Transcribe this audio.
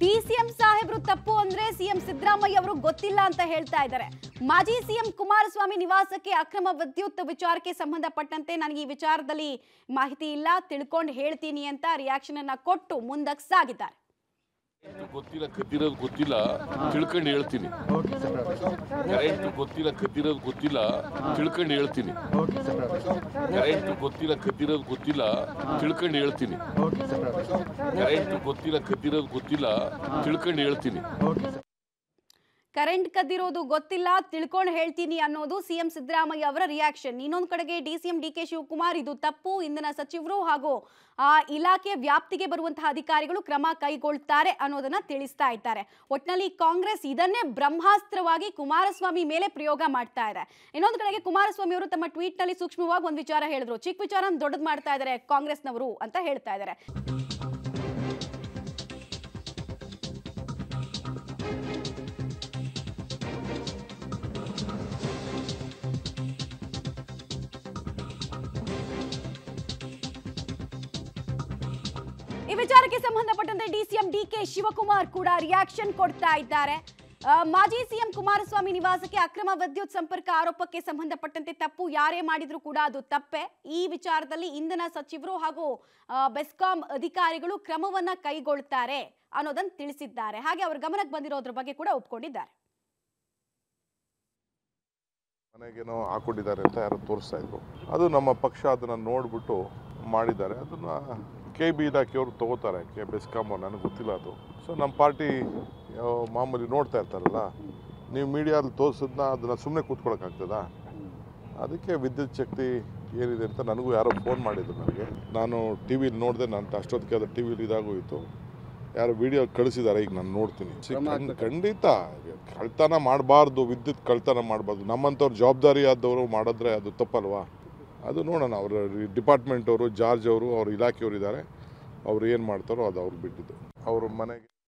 D CM ಸಾಹೇಬ್ರು ತಪ್ಪು ಅಂದ್ರೆ ಸಿಎಂ ಸಿದ್ದರಾಮಯ್ಯ ಅವರು ಗೊತ್ತಿಲ್ಲ ಅಂತ ಹೇಳ್ತಾ ಇದ್ದಾರೆ ಮಾಜಿ ಸಿಎಂ ಕುಮಾರಸ್ವಾಮಿ ನಿವಾಸಕ್ಕೆ ಅಕ್ರಮ ವಿದ್ಯುತ್ ವಿಚಾರಕ್ಕೆ ಸಂಬಂಧಪಟ್ಟಂತೆ ನನಗೆ ಈ ವಿಚಾರದಲ್ಲಿ ಮಾಹಿತಿ ಇಲ್ಲ ತಿಳ್ಕೊಂಡು ಹೇಳ್ತೀನಿ ಅಂತ ರಿಯಾಕ್ಷನ್ ಅನ್ನ ಕೊಟ್ಟು ಮುಂದಕ್ಕೆ ಸಾಗಿದ್ದಾರೆ ಗೊತ್ತಿಲ್ಲ ಕದ್ದಿರೋದು ಗೊತ್ತಿಲ್ಲ ತಿಳ್ಕೊಂಡು ಹೇಳ್ತೀನಿ ಕರೆಂಟ್ ಗೊತ್ತಿಲ್ಲ ಕದ್ದಿರೋದು ಗೊತ್ತಿಲ್ಲ ತಿಳ್ಕೊಂಡು ಹೇಳ್ತೀನಿ ಕರೆಂಟ್ ಗೊತ್ತಿಲ್ಲ ಕದ್ದಿರೋದು ಗೊತ್ತಿಲ್ಲ ತಿಳ್ಕೊಂಡು ಹೇಳ್ತೀನಿ ಕರೆಂಟ್ ಗೊತ್ತಿಲ್ಲ ಕದ್ದಿರೋದು ಗೊತ್ತಿಲ್ಲ ತಿಳ್ಕೊಂಡು ಹೇಳ್ತೀನಿ ಕರೆಂಟ್ ಕದ್ದಿರೋದು ಗೊತ್ತಿಲ್ಲ ತಿಳ್ಕೊಂಡು ಹೇಳ್ತೀನಿ ಅನ್ನೋದು ಸಿಎಂ ಸಿದ್ದರಾಮಯ್ಯ ಅವರ ರಿಯಾಕ್ಷನ್ ಇನ್ನೊಂದು ಕಡೆಗೆ D CM D K Shivakumar ಇದು ತಪ್ಪು ಇಂಧನ ಸಚಿವರು ಹಾಗೂ ಆ ಇಲಾಖೆ ವ್ಯಾಪ್ತಿಗೆ ಬರುವಂತಹ ಅಧಿಕಾರಿಗಳು ಕ್ರಮ ಕೈಗೊಳ್ತಾರೆ ಅನ್ನೋದನ್ನ ತಿಳಿಸ್ತಾ ಇದ್ದಾರೆ ಒಟ್ನಲ್ಲಿ ಕಾಂಗ್ರೆಸ್ ಇದನ್ನೇ ಬ್ರಹ್ಮಾಸ್ತ್ರವಾಗಿ ಕುಮಾರಸ್ವಾಮಿ ಮೇಲೆ ಪ್ರಯೋಗ ಮಾಡ್ತಾ ಇದೆ ಇನ್ನೊಂದು ಕಡೆಗೆ ಕುಮಾರಸ್ವಾಮಿ ಅವರು ತಮ್ಮ ಟ್ವೀಟ್ ನಲ್ಲಿ ಸೂಕ್ಷ್ಮವಾಗಿ ಒಂದು ವಿಚಾರ ಹೇಳಿದ್ರು ಚಿಕ್ಕ ವಿಚಾರ ದೊಡ್ಡದು ಮಾಡ್ತಾ ಇದ್ದಾರೆ ಕಾಂಗ್ರೆಸ್ನವರು ಅಂತ ಹೇಳ್ತಾ ಇದ್ದಾರೆ ಈ ವಿಚಾರಕ್ಕೆ ಸಂಬಂಧಪಟ್ಟಂತೆ ಡಿಸಿಎಂ ಡಿ ಕೆ ಶಿವಕುಮಾರ್ ಕೂಡ ರಿಯಾಕ್ಷನ್ ಕೊಡ್ತಾ ಇದ್ದಾರೆ ಆ, ಮಾಜಿ ಸಿಎಂ ಕುಮಾರಸ್ವಾಮಿ ನಿವಾಸಕ್ಕೆ ಅಕ್ರಮ ವಿದ್ಯುತ್ ಸಂಪರ್ಕ ಆರೋಪಕ್ಕೆ ಸಂಬಂಧಪಟ್ಟಂತೆ ತಪ್ಪು ಯಾರೇ ಮಾಡಿದ್ರು ಕೂಡ ಅದು ತಪ್ಪೆ ಈ ವಿಚಾರದಲ್ಲಿ ಇಂಧನ ಸಚಿವರು ಹಾಗೂ ಆ, ಬೆಸ್ಕಾಂ ಅಧಿಕಾರಿಗಳು ಕ್ರಮವನ್ನ ಕೈಗೊಳ್ತಾರೆ ಅನ್ನೋದನ್ನ ತಿಳಿಸಿದ್ದಾರೆ ಹಾಗೆ ಅವ್ರ ಗಮನಕ್ಕೆ ಬಂದಿರೋದ್ರ ಬಗ್ಗೆ ಕೂಡ ಒಪ್ಕೊಂಡಿದ್ದಾರೆ ಮನೆಗೇನೋ ಹಾಕೊಂಡಿದ್ದಾರೆ ಅಂತ ಯಾರೋ ತೋರಿಸ್ತಾ ಇದ್ರು ಅದು ನಮ್ಮ ಪಕ್ಷ ಅದನ್ನು ನೋಡಿಬಿಟ್ಟು ಮಾಡಿದ್ದಾರೆ ಅದನ್ನು ಕೆ ಬಿ ಇಲಾಖೆಯವರು ತಗೋತಾರೆ ಕೆ ಬೆಸ್ಕಾಮ್ ನನಗೆ ಗೊತ್ತಿಲ್ಲ ಅದು ಸೊ ನಮ್ಮ ಪಾರ್ಟಿ ಮಾಮೂಲಿ ನೋಡ್ತಾ ಇರ್ತಾರಲ್ಲ ನೀವು ಮೀಡಿಯಾದಲ್ಲಿ ತೋರಿಸೋದನ್ನ ಅದನ್ನು ಸುಮ್ಮನೆ ಕೂತ್ಕೊಳ್ಳೋಕ್ಕಾಗ್ತದಾ ಅದಕ್ಕೆ ವಿದ್ಯುತ್ ಶಕ್ತಿ ಏನಿದೆ ಅಂತ ನನಗೂ ಯಾರೋ ಫೋನ್ ಮಾಡಿದ್ರು ನನಗೆ ನಾನು ಟಿ ವಿಲಿ ನೋಡಿದೆ ನಾನು ಅಷ್ಟೊತ್ತಿಗೆ ಅದು ಟಿ ವಿಲಿ ಇದಾಗೋಯಿತು ಯಾರೋ ವಿಡಿಯೋ ಕಳಿಸಿದ್ದಾರೆ ಈಗ ನಾನು ನೋಡ್ತೀನಿ ಸಿ- ಖಂಡ್- ಖಂಡಿತ ಕಳ್ತನ ಮಾಡಬಾರ್ದು ವಿದ್ಯುತ್ ಕಳ್ತನ ಮಾಡಬಾರ್ದು ನಮ್ಮಂಥವ್ರು ಜವಾಬ್ದಾರಿ ಆದವರು ಮಾಡಿದ್ರೆ ಅದು ತಪ್ಪಲ್ವಾ ಅದು ನೋಡೋಣ ಅವರ ಡಿಪಾರ್ಟ್ಮೆಂಟ್ ಅವರು ಜಾರ್ಜ್ ಅವರು ಅವ್ರ ಇಲಾಖೆಯವರು ಇದ್ದಾರೆ ಅವ್ರು ಏನು ಮಾಡ್ತಾರೋ ಅದು ಅವ್ರು ಬಿಟ್ಟಿದ್ದು ಅವ್ರ ಮನೆಗೆ